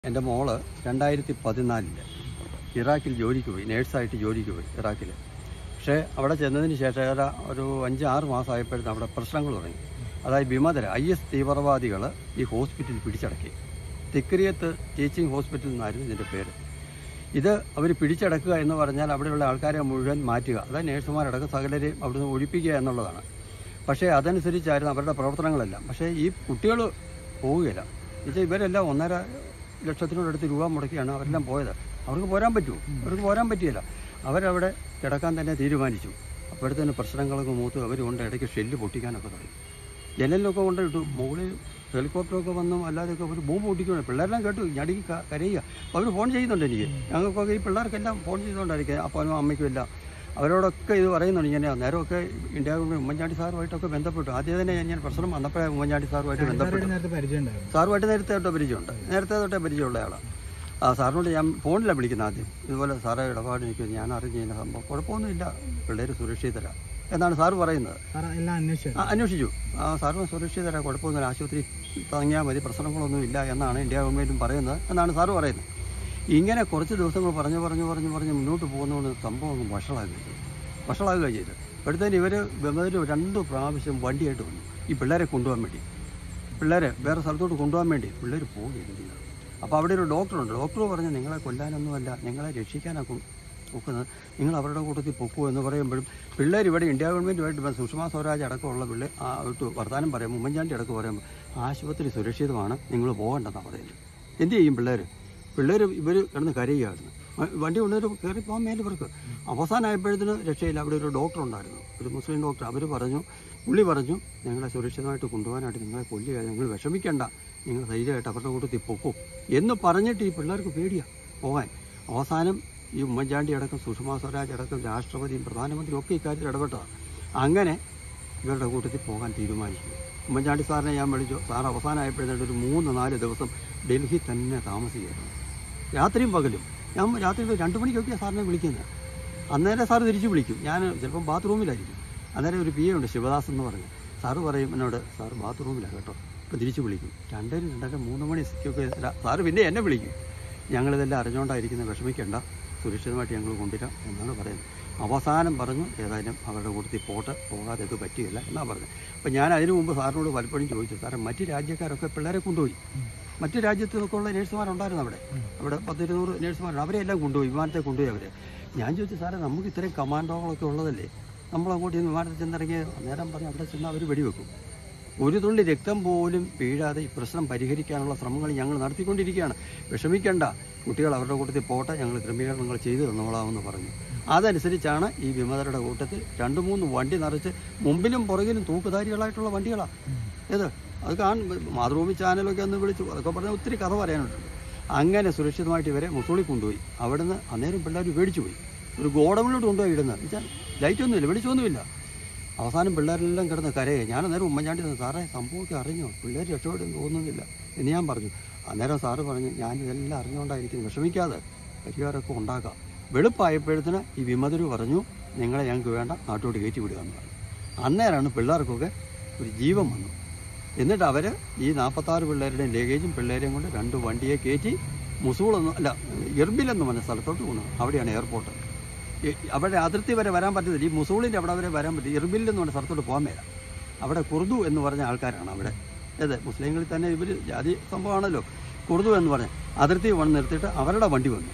എൻ്റെ മോള് രണ്ടായിരത്തി പതിനാലില് ഇറാഖിൽ ജോലിക്ക് പോയി നേഴ്സായിട്ട് ജോലിക്ക് പോയി ഇറാഖിൽ പക്ഷേ അവിടെ ചെന്നതിന് ശേഷം ഏതാ ഒരു അഞ്ച് ആറ് മാസമായപ്പോഴത്തേന് അവിടെ പ്രശ്നങ്ങൾ തുടങ്ങി അതായത് വിമതര ഐ എസ് തീവ്രവാദികൾ ഈ ഹോസ്പിറ്റൽ പിടിച്ചടക്കി തിക്രിയത്ത് ടീച്ചിങ് ഹോസ്പിറ്റൽ എന്നായിരുന്നു ഇതിൻ്റെ പേര് ഇത് അവർ പിടിച്ചടക്കുക എന്ന് പറഞ്ഞാൽ അവിടെയുള്ള ആൾക്കാരെ മുഴുവൻ മാറ്റുക അതായത് നേഴ്സുമാരടക്കം സകലരെയും അവിടുന്ന് ഒഴിപ്പിക്കുക എന്നുള്ളതാണ് പക്ഷേ അതനുസരിച്ചായിരുന്നു അവരുടെ പ്രവർത്തനങ്ങളെല്ലാം പക്ഷേ ഈ കുട്ടികൾ പോവുകയില്ല എന്നുവെച്ചാൽ ഇവരെല്ലാം ഒന്നര ലക്ഷത്തിനോടടുത്ത് രൂപ മുടക്കിയാണ് അവരെല്ലാം പോയത് അവർക്ക് പോരാൻ പറ്റുമോ അവർക്ക് പോരാൻ പറ്റിയില്ല അവരവിടെ കിടക്കാൻ തന്നെ തീരുമാനിച്ചു അപ്പോഴത്തേന് പ്രശ്നങ്ങളൊക്കെ മൂത്ത് അവർ കൊണ്ട് ഇടയ്ക്ക് ഷെല്ല് പൊട്ടിക്കാനൊക്കെ തുടങ്ങി ജനലിലൊക്കെ കൊണ്ട് ഇട്ടു മുകളിൽ ഹെലികോപ്റ്ററൊക്കെ വന്നു അല്ലാതെയൊക്കെ ഒരു ബോംബ് പൊട്ടിക്കണം പിള്ളേരെല്ലാം കേട്ടു ഞടുക്കി ക- കരയുക അവർ ഫോൺ ചെയ്യുന്നുണ്ട് എനിക്ക് ഞങ്ങൾക്കൊക്കെ ഈ പിള്ളേർക്കെല്ലാം ഫോൺ ചെയ്തുകൊണ്ടായിരിക്കും അപ്പനും അമ്മയ്ക്കും എല്ലാം അവരോടൊക്കെ ഇത് പറയുന്നുണ്ട് ഇങ്ങനെ നേരമൊക്കെ ഇന്ത്യ ഗവൺമെൻറ് ഉമ്മൻചാണ്ടി സാറുമായിട്ടൊക്കെ ബന്ധപ്പെട്ടു ആദ്യം തന്നെ ഞാൻ പ്രശ്നം വന്നപ്പോഴേ ഉമ്മൻചാണ്ടി സാറുമായിട്ട് ബന്ധപ്പെട്ടു നേരത്തെ പരിചയം ഉണ്ടായിരുന്നു സാറുമായിട്ട് നേരത്തെ തൊട്ടേ പരിചയമുണ്ട് നേരത്തെ തൊട്ടേ പരിചയമുള്ള ആളാണ് ആ സാറിനോട് ഞാൻ ഫോണിലാണ് വിളിക്കുന്നത് ആദ്യം ഇതുപോലെ സാറേ ഇടപാട് എനിക്ക് ഞാൻ അറിഞ്ഞ ഇന്ന സംഭവം കുഴപ്പമൊന്നുമില്ല പിള്ളേർ സുരക്ഷിതരാ എന്നാണ് സാറ് പറയുന്നത് സാർ എല്ലാം അന്വേഷിച്ചു ആ, അന്വേഷിച്ചു ആ സാറിന് സുരക്ഷിതരാ കുഴപ്പമൊന്നുമില്ല ആശുപത്രി തങ്ങിയാൽ മതി പ്രശ്നങ്ങളൊന്നും ഇല്ല എന്നാണ് ഇന്ത്യ ഗവൺമെൻറ്റും പറയുന്നത് എന്നാണ് സാറ് പറയുന്നത് ഇങ്ങനെ കുറച്ച് ദിവസങ്ങൾ പറഞ്ഞു പറഞ്ഞു പറഞ്ഞു പറഞ്ഞ് മുന്നോട്ട് പോകുന്നതുകൊണ്ട് സംഭവം അങ്ങ് വഷളാകുക ചെയ്തു വഷളാകുക ചെയ്തു ഇപ്പോഴത്തേന് ഇവർ വെറുതെ രണ്ട് പ്രാവശ്യം വണ്ടിയായിട്ട് വന്നു ഈ പിള്ളേരെ കൊണ്ടുപോകാൻ വേണ്ടി പിള്ളേരെ വേറെ സ്ഥലത്തോട്ട് കൊണ്ടുപോകാൻ വേണ്ടി പിള്ളേർ പോവുകയില്ല അപ്പോൾ അവിടെ ഒരു ഡോക്ടറുണ്ട് ഡോക്ടർ പറഞ്ഞു നിങ്ങളെ കൊല്ലാനൊന്നുമല്ല നിങ്ങളെ രക്ഷിക്കാനാണ് കൊ- നോക്കുന്നത് നിങ്ങൾ അവരുടെ കൂട്ടത്തിൽ പൊക്കോ എന്ന് പറയുമ്പോഴും പിള്ളേർ ഇവിടെ ഇന്ത്യ ഗവൺമെൻറ്റുമായിട്ട് ഇപ്പം സുഷമ സ്വരാജ് അടക്കമുള്ള പിള്ളേർ ആ വിട്ട് വർത്താനം പറയും ഉമ്മൻചാണ്ടി അടക്കം പറയുമ്പോൾ ആശുപത്രി സുരക്ഷിതമാണ് നിങ്ങൾ പോകണ്ടെന്നാണ് പറയുന്നത് എന്ത് ചെയ്യും പിള്ളേർ പിള്ളേർ ഇവർ കിടന്ന് കരയുകയായിരുന്നു വ- വണ്ടി കൊണ്ടുവരു കയറി പോകാൻ മേലെ ഇവർക്ക് അവസാനമായപ്പോഴത്തേന് രക്ഷയില്ല അവിടെ ഒരു ഡോക്ടർ ഉണ്ടായിരുന്നു ഒരു മുസ്ലിം ഡോക്ടർ അവർ പറഞ്ഞു പുള്ളി പറഞ്ഞു നിങ്ങളെ സുരക്ഷിതമായിട്ട് കൊണ്ടുപോകാനായിട്ട് നിങ്ങളെ കൊല്ലുക നിങ്ങൾ വിഷമിക്കേണ്ട നിങ്ങൾ ധൈര്യമായിട്ട് അവരുടെ കൂട്ടത്തിൽ പൊക്കും എന്ന് പറഞ്ഞിട്ട് ഈ പിള്ളേർക്ക് പേടിയാ പോകാൻ അവസാനം ഈ ഉമ്മൻചാണ്ടി അടക്കം സുഷമ സ്വരാജ് അടക്കം രാഷ്ട്രപതിയും പ്രധാനമന്ത്രിയും ഒക്കെ ഇക്കാര്യത്തിൽ ഇടപെട്ടതാണ് അങ്ങനെ ഇവരുടെ കൂട്ടത്തിൽ പോകാൻ തീരുമാനിച്ചു ഉമ്മൻചാണ്ടി സാറിനെ ഞാൻ വിളിച്ചു സാർ അവസാനമായപ്പോഴത്തേക്ക് ഒരു മൂന്ന് നാല് ദിവസം ഡൽഹി തന്നെ താമസിക്കുകയായിരുന്നു രാത്രിയും പകലും ഞാൻ രാത്രി ഒരു രണ്ട് മണിക്കൊക്കെയാണ് സാറിനെ വിളിക്കുന്നത് അന്നേരം സാറ് തിരിച്ചു വിളിക്കും ഞാൻ ചിലപ്പം ബാത്റൂമിലായിരിക്കും അന്നേരം ഒരു പി എ ഉണ്ട് ശിവദാസ് എന്ന് പറഞ്ഞു സാറ് പറയും എന്നോട് സാർ ബാത്റൂമിലാണ് കേട്ടോ ഇപ്പം തിരിച്ചു വിളിക്കും രണ്ടര രണ്ടര മൂന്ന് മണിക്കൊക്കെ രാ- സാറ് പിന്നെ എന്നെ വിളിക്കും ഞങ്ങളിതെല്ലാം അറിഞ്ഞുകൊണ്ടായിരിക്കുന്നത് വിഷമിക്കേണ്ട സുരക്ഷിതമായിട്ട് ഞങ്ങൾ കൊണ്ടുവരാം എന്നാണ് പറയുന്നത് അവസാനം പറഞ്ഞു ഏതായാലും അവരുടെ കൂട്ടത്തിൽ പോട്ട് പോകാതെ ഇത് പറ്റുകയില്ല എന്നാണ് പറഞ്ഞത് അപ്പം ഞാൻ അതിനു മുമ്പ് സാറിനോട് പലപ്പോഴും ചോദിച്ചു സാറേ മറ്റ് രാജ്യക്കാരൊക്കെ പിള്ളേരെ കൊണ്ടുപോയി മറ്റു രാജ്യത്തു നിന്നൊക്കെ ഉള്ള നേഴ്സുമാരുണ്ടായിരുന്നു അവിടെ അവിടെ പത്തിരുന്നൂറ് നേഴ്സുമാരുണ്ട് അവരെ എല്ലാം കൊണ്ടുപോയി വിമാനത്തെ കൊണ്ടുപോയി അവരെ ഞാൻ ചോദിച്ചു സാറേ നമുക്ക് ഇത്രയും കമാൻഡോകളൊക്കെ ഉള്ളതല്ലേ നമ്മൾ അങ്ങോട്ട് ചെന്ന് വിമാനത്തിൽ ചെന്നിറങ്ങി അന്നേരം പറഞ്ഞ് അവിടെ ചെന്ന് അവർ വെടിവെക്കും ഒരു തുള്ളി രക്തം പോലും വീഴാതെ ഈ പ്രശ്നം പരിഹരിക്കാനുള്ള ശ്രമങ്ങൾ ഞങ്ങൾ നടത്തിക്കൊണ്ടിരിക്കുകയാണ് വിഷമിക്കേണ്ട കുട്ടികൾ അവരുടെ കൂട്ടത്തിൽ പോട്ടെ ഞങ്ങൾ ക്രമീകരണങ്ങൾ ചെയ്തു തന്നോളാമെന്ന് പറഞ്ഞു അതനുസരിച്ചാണ് ഈ വിമതരുടെ കൂട്ടത്തിൽ രണ്ട് മൂന്ന് വണ്ടി നിറച്ച് മുമ്പിലും പുറകിലും തൂക്കുധാരികളായിട്ടുള്ള വണ്ടികളാണ് ഏത് അത് കാണും മാതൃഭൂമി ചാനലൊക്കെ ഒന്ന് വിളിച്ചു അതൊക്കെ പറഞ്ഞാൽ ഒത്തിരി കഥ പറയാനുണ്ട് അങ്ങനെ സുരക്ഷിതമായിട്ട് ഇവരെ മുസോളി കൊണ്ടുപോയി അവിടുന്ന് അന്നേരം പിള്ളേർ പേടിച്ചു പോയി ഒരു ഗോഡൗണിലോട്ട് കൊണ്ടുപോയി ഇടുന്നത് വെച്ചാൽ ലൈറ്റൊന്നുമില്ല വെളിച്ചൊന്നുമില്ല അവസാനം പിള്ളേരെല്ലാം കിടന്ന് കരയെ ഞാൻ അന്നേരം ഉമ്മൻചാണ്ടി പറഞ്ഞു, സാറേ സംഭവമൊക്കെ അറിഞ്ഞോ പിള്ളേർ രക്ഷപ്പെടും തോന്നുന്നില്ല എന്ന് ഞാൻ പറഞ്ഞു അന്നേരം സാറ് പറഞ്ഞു ഞാൻ ഇതെല്ലാം അറിഞ്ഞുകൊണ്ടായിരിക്കും വിഷമിക്കാതെ പരിഹാരമൊക്കെ ഉണ്ടാക്കാം വെളുപ്പായപ്പോഴത്തിന് ഈ വിമതര് പറഞ്ഞു നിങ്ങളെ ഞങ്ങൾക്ക് വേണ്ട നാട്ടോട്ട് കയറ്റി വിടുക എന്ന് പറഞ്ഞു അന്നേരമാണ് പിള്ളേർക്കൊക്കെ ഒരു ജീവൻ വന്നു എന്നിട്ട് അവർ ഈ നാൽപ്പത്താറ് പിള്ളേരുടെയും ലഗേജും പിള്ളേരെയും കൊണ്ട് രണ്ട് വണ്ടിയെ കയറ്റി മുസൂളെന്ന് അല്ല എർബിലെന്ന് പറഞ്ഞ സ്ഥലത്തോട്ട് കൊണ്ടു അവിടെയാണ് എയർപോർട്ട് ഈ- അവിടെ അതിർത്തി വരെ വരാൻ പറ്റത്തില്ല ഈ മുസൂളിൻ്റെ അവിടെ വരെ വരാൻ പറ്റും ഇർബിൽ എന്ന് പറഞ്ഞ സ്ഥലത്തോട്ട് പോകാൻ മേല അവിടെ കുർദു എന്ന് പറഞ്ഞ ആൾക്കാരാണ് അവിടെ അതെ മുസ്ലിങ്ങളിൽ തന്നെ ഇവർ ജാതി സംഭവമാണല്ലോ കുർദു എന്ന് പറഞ്ഞ അതിർത്തി വന്ന് നിർത്തിയിട്ട് അവരുടെ വണ്ടി വന്നു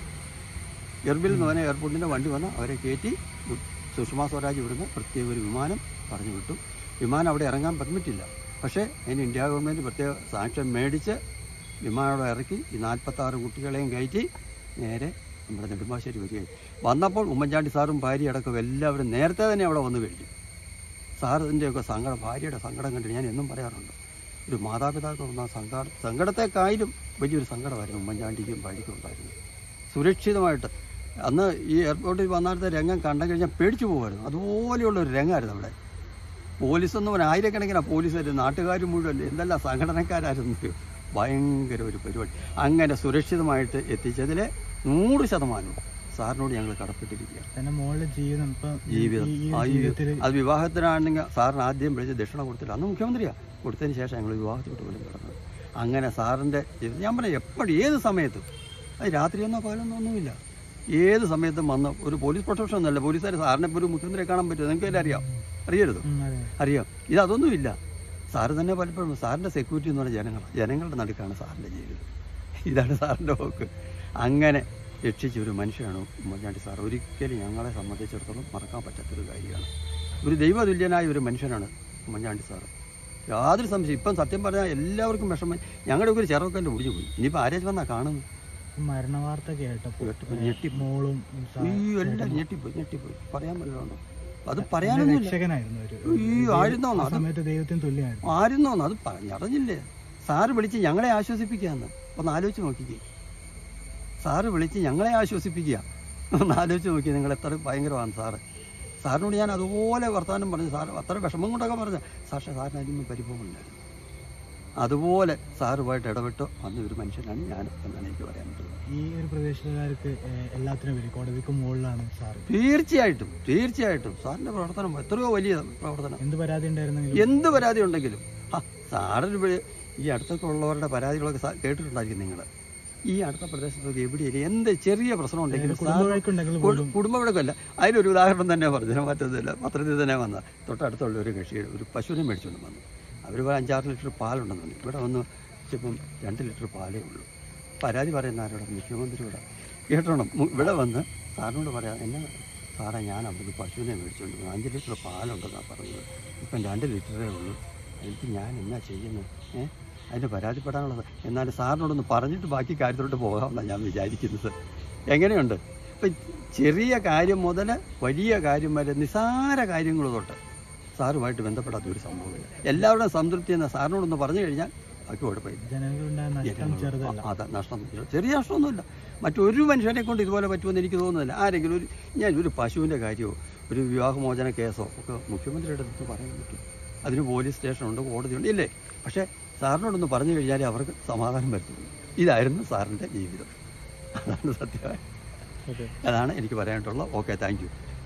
എർബിൽ എന്ന് പറഞ്ഞ എയർപോർട്ടിൻ്റെ വണ്ടി വന്ന് അവരെ കയറ്റി സുഷമ സ്വരാജ് ഇവിടുന്ന് പ്രത്യേക ഒരു വിമാനം പറഞ്ഞു വിട്ടു വിമാനം അവിടെ ഇറങ്ങാൻ പറ്റില്ല പക്ഷേ അതിന് ഇന്ത്യ ഗവൺമെൻറ് പ്രത്യേക സാക്ഷ്യം മേടിച്ച് വിമാനം അവിടെ ഇറക്കി ഈ നാൽപ്പത്താറ് കുട്ടികളെയും കയറ്റി നേരെ നമ്മുടെ നെടുമ്പാശ്ശേരി വരികയായി വന്നപ്പോൾ ഉമ്മൻചാണ്ടി സാറും ഭാര്യ അടക്കം എല്ലാവരും നേരത്തെ തന്നെ അവിടെ വന്നു കഴിഞ്ഞു സാറിൻ്റെയൊക്കെ സങ്കടം ഭാര്യയുടെ സങ്കടം കണ്ടിട്ട് ഞാൻ എന്നും പറയാറുണ്ട് ഒരു മാതാപിതാക്കൾ വന്ന സങ്കട സങ്കടത്തെക്കാളും വലിയൊരു സങ്കടമായിരുന്നു ഉമ്മൻചാണ്ടിക്കും ഭാര്യയ്ക്കും ഉണ്ടായിരുന്നു സുരക്ഷിതമായിട്ട് അന്ന് ഈ എയർപോർട്ടിൽ വന്നാലത്തെ രംഗം കണ്ടു കഴിഞ്ഞാൽ പേടിച്ചു പോകുമായിരുന്നു അതുപോലെയുള്ള ഒരു രംഗമായിരുന്നു അവിടെ പോലീസ് എന്ന് പറഞ്ഞാൽ ആയിരക്കണക്കിന് പോലീസുകാർ നാട്ടുകാർ മുഴുവൻ എന്തെല്ലാം സംഘടനക്കാരായിരുന്നു ഭയങ്കര ഒരു പരിപാടി അങ്ങനെ സുരക്ഷിതമായിട്ട് എത്തിച്ചതിൽ നൂറ് ശതമാനവും സാറിനോട് ഞങ്ങൾ കടപ്പെട്ടിരിക്കുകയാണ് തന്നെ മോളുടെ ജീവിതം ഇപ്പൊ ജീവിതം ഈ- ഈ ആ ഒരു ഈ- ജീവിതത്തിൽ അത് വിവാഹത്തിനാണെങ്കിൽ സാറിന് ആദ്യം വിളിച്ച് ദക്ഷിണ കൊടുത്തില്ല അന്ന് മുഖ്യമന്ത്രിയാണ് കൊടുത്തതിന് ശേഷം ഞങ്ങൾ വിവാഹത്തോട്ട് പോലും കിടന്നത് അങ്ങനെ സാറിൻ്റെ ജീവിതം ഞാൻ പറയാം എപ്പോഴും ഏത് സമയത്തും അത് രാത്രിയെന്നോ പകലെന്നോ ഒന്നുമില്ല ഏത് സമയത്തും വന്ന് ഒരു പോലീസ് പ്രൊട്ടക്ഷൻ ഒന്നുമല്ല പോലീസുകാർ സാറിനെ ഇപ്പോൾ ഒരു മുഖ്യമന്ത്രിയെ കാണാൻ പറ്റുമോ നിങ്ങൾക്ക് എല്ലാം അറിയാം അറിയരുത് ഉം, അതെ അറിയാം ഇത് അതൊന്നുമില്ല സാറ് തന്നെ പലപ്പോഴും സാറിൻ്റെ സെക്യൂരിറ്റി എന്ന് പറഞ്ഞാൽ ജനങ്ങളാണ് ജനങ്ങളുടെ നടുക്കാണ് സാറിൻ്റെ ജീവിതം ഇതാണ് സാറിൻ്റെ പോക്ക് അങ്ങനെ രക്ഷിച്ച ഒരു മനുഷ്യനാണ് ഉമ്മൻചാണ്ടി സാർ ഒരിക്കലും ഞങ്ങളെ സംബന്ധിച്ചിടത്തോളം മറക്കാൻ പറ്റാത്തൊരു കാര്യമാണ് ഒരു ദൈവതുല്യനായ ഒരു മനുഷ്യനാണ് ഉമ്മൻചാണ്ടി സാർ യാതൊരു സംശയം ഇപ്പം സത്യം പറഞ്ഞാൽ എല്ലാവർക്കും വിഷമം ഞങ്ങളുടെ ഒരു ചെറുക്കൻ്റെ ഒടിഞ്ഞു പോയി ഇനിയിപ്പോൾ ആരേജ് വന്നാൽ കാണുന്നു മരണ വാർത്ത കേട്ടപ്പോ കേട്ടപ്പോൾ ഞെട്ടിപ്പോയി മോളും സാ- ഈ എല്ലാം ഞെട്ടിപ്പോയി ഞെട്ടിപ്പോയി പറയാൻ പറ്റില്ല അത് പറയാനൊന്നുമില്ല രക്ഷകനായിരുന്നു ഒരു ഈ ആയിരുന്നോ ആ അത് സമയത്ത് ദൈവത്തിന് തുല്യമായിരുന്നു ആയിരുന്നോന്ന് അത് പറഞ്ഞറിഞ്ഞില്ലേ സാറ് വിളിച്ച് ഞങ്ങളെ ആശ്വസിപ്പിക്കാന്ന് ഒന്ന് ആലോചിച്ച് നോക്കിക്കേ സാറ് വിളിച്ച് ഞങ്ങളെ ആശ്വസിപ്പിക്കുക ഒന്ന് ആലോചിച്ച് നോക്കി നിങ്ങൾ എത്ര ഭയങ്കരമാണ് സാറ് സാറിനോട് ഞാൻ അതുപോലെ വർത്തമാനം പറഞ്ഞു സാറ് അത്ര വിഷമം കൊണ്ടൊക്കെ പറഞ്ഞു സാക്ഷാ സാറിന് അതിന് പരിഭവമുണ്ടായിരുന്നു അതുപോലെ സാറുമായിട്ട് ഇടപെട്ട് അന്ന് ഒരു മനുഷ്യനാണ് ഞാൻ എന്നാണ് എനിക്ക് പറയാൻ പറ്റുന്നത് ഈ ഒരു പ്രദേശത്തുകാർക്ക് ഏഹ്, എല്ലാത്തിനും വരും കോടതിക്ക് മുകളിലാണ് സാറ് തീർച്ചയായിട്ടും തീർച്ചയായിട്ടും സാറിൻ്റെ പ്രവർത്തനം എത്രയോ വലിയ പ്രവർത്തനം എന്ത് പരാതി ഉണ്ടായിരുന്നെങ്കിലും എന്ത് പരാതി ഉണ്ടെങ്കിലും ആ സാറിന് ഇവിടെ ഈ അടുത്തൊക്കെ ഉള്ളവരുടെ പരാതികളൊക്കെ സാ- കേട്ടിട്ടുണ്ടായിരിക്കും നിങ്ങൾ ഈ അടുത്ത പ്രദേശത്തൊക്കെ എവിടെയും എന്ത് ചെറിയ പ്രശ്നം ഉണ്ടെങ്കിലും സാർ കുടുംബവഴക്കുണ്ടെങ്കിൽ പോലും കുടുംബവിടക്കല്ല അതിനൊരു ഉദാഹരണം തന്നെ പറഞ്ഞു ഞാൻ മറ്റൊന്നുമില്ല പത്രത്തിൽ തന്നെ വന്ന തൊട്ടടുത്തുള്ള ഒരു കക്ഷി ഒരു പശുവിനെ മേടിച്ചുകൊണ്ട് വന്നു അവർ അഞ്ചാറ് ലിറ്റർ പാലുണ്ടെന്ന് പറഞ്ഞു ഇവിടെ വന്ന് ഇപ്പം രണ്ട് ലിറ്റർ പാലേ ഉള്ളൂ പരാതി പറയുന്ന ആരോടെ മുഖ്യമന്ത്രിയോട് കേട്ടോണം മു- ഇവിടെ വന്ന് സാറിനോട് പറയാം എന്നെ സാറേ ഞാൻ അവിടുന്ന് പശുവിനെ മേടിച്ചുകൊണ്ട് വന്നു അഞ്ച് ലിറ്റർ പാലുണ്ടെന്നാണ് പറഞ്ഞത് ഇപ്പം രണ്ട് ലിറ്ററേ ഉള്ളൂ എനിക്ക് ഞാൻ എന്നാ ചെയ്യുന്നത് ഏഹ് അതിന് പരാതിപ്പെടാനുള്ളത് എന്നാൽ സാറിനോടൊന്ന് പറഞ്ഞിട്ട് ബാക്കി കാര്യത്തിലോട്ട് പോകാമെന്നാണ് ഞാൻ വിചാരിക്കുന്നത് എങ്ങനെയുണ്ട് ഇപ്പം ചെറിയ കാര്യം മുതൽ വലിയ കാര്യം വരെ നിസാര കാര്യങ്ങൾ തൊട്ട് സാറുമായിട്ട് ബന്ധപ്പെടാത്ത ഒരു സംഭവമില്ല എല്ലാവരുടെയും സംതൃപ്തി എന്ന സാറിനോടൊന്ന് പറഞ്ഞു കഴിഞ്ഞാൽ ബാക്കി കുഴപ്പമില്ല ജനങ്ങളുണ്ടായ നഷ്ടം ചെറുതല്ല അതാ നഷ്ടം ചെറിയ നഷ്ടമൊന്നുമില്ല മറ്റൊരു മനുഷ്യനെ കൊണ്ട് ഇതുപോലെ പറ്റുമെന്ന് എനിക്ക് തോന്നുന്നില്ല ആരെങ്കിലും ഒരു ഞാൻ ഒരു പശുവിൻ്റെ കാര്യമോ ഒരു വിവാഹമോചന കേസോ ഒക്കെ മുഖ്യമന്ത്രിയുടെ അടുത്ത് പറയാൻ പറ്റും അതിന് പോലീസ് സ്റ്റേഷനുണ്ട് കോടതിയുണ്ട് ഇല്ലേ പക്ഷേ സാറിനോടൊന്ന് പറഞ്ഞു കഴിഞ്ഞാൽ അവർക്ക് സമാധാനം വരുത്തുള്ളൂ ഇതായിരുന്നു സാറിൻ്റെ ജീവിതം അതാണ് സത്യമായി ഓക്കെ അതാണ് എനിക്ക് പറയാനായിട്ടുള്ളത് ഓക്കെ താങ്ക് യു